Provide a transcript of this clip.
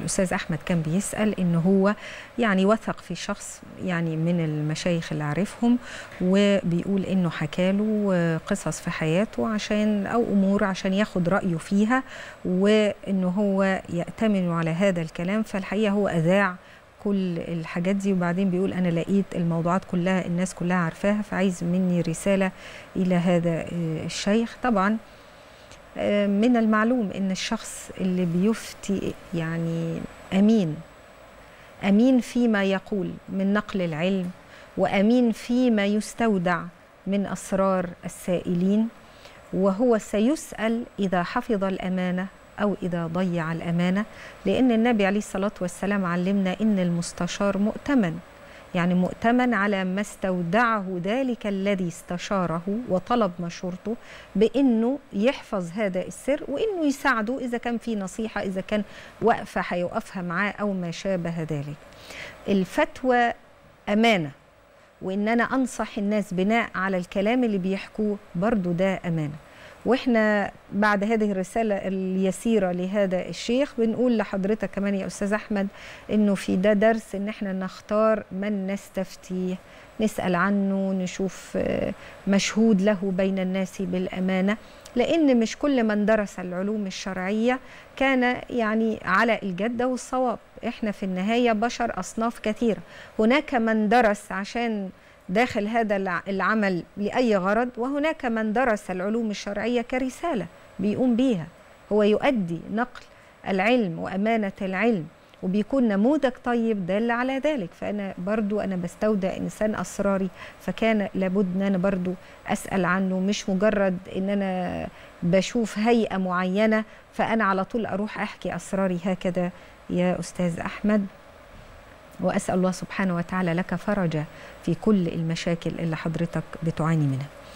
الاستاذ احمد كان بيسال ان هو يعني وثق في شخص يعني من المشايخ اللي عارفهم وبيقول انه حكى له قصص في حياته عشان او امور عشان ياخد رايه فيها وانه هو يأتمن على هذا الكلام فالحقيقه هو اذاع كل الحاجات دي وبعدين بيقول انا لقيت الموضوعات كلها الناس كلها عارفاها فعايز مني رساله الى هذا الشيخ طبعا من المعلوم ان الشخص اللي بيفتي يعني امين امين فيما يقول من نقل العلم وامين فيما يستودع من اسرار السائلين وهو سيسال اذا حفظ الامانه او اذا ضيع الامانه لان النبي عليه الصلاه والسلام علمنا ان المستشار مؤتمن يعني مؤتمن على ما استودعه ذلك الذي استشاره وطلب مشورته بانه يحفظ هذا السر وانه يساعده اذا كان في نصيحه اذا كان وقفه هيوقفها معاه او ما شابه ذلك. الفتوى امانه وان انا انصح الناس بناء على الكلام اللي بيحكوه برضو ده امانه. واحنا بعد هذه الرساله اليسيره لهذا الشيخ بنقول لحضرتك كمان يا استاذ احمد انه في ده درس ان احنا نختار من نستفتيه نسال عنه نشوف مشهود له بين الناس بالامانه لان مش كل من درس العلوم الشرعيه كان يعني على الجده والصواب احنا في النهايه بشر اصناف كثيره هناك من درس عشان داخل هذا العمل لأي غرض وهناك من درس العلوم الشرعية كرسالة بيقوم بيها هو يؤدي نقل العلم وأمانة العلم وبيكون نموذج طيب دال على ذلك فأنا برضو أنا بستودع إنسان أسراري فكان لابد أن أنا برضو أسأل عنه مش مجرد أن أنا بشوف هيئة معينة فأنا على طول أروح أحكي أسراري هكذا يا أستاذ أحمد واسال الله سبحانه وتعالى لك فرجا في كل المشاكل اللي حضرتك بتعاني منها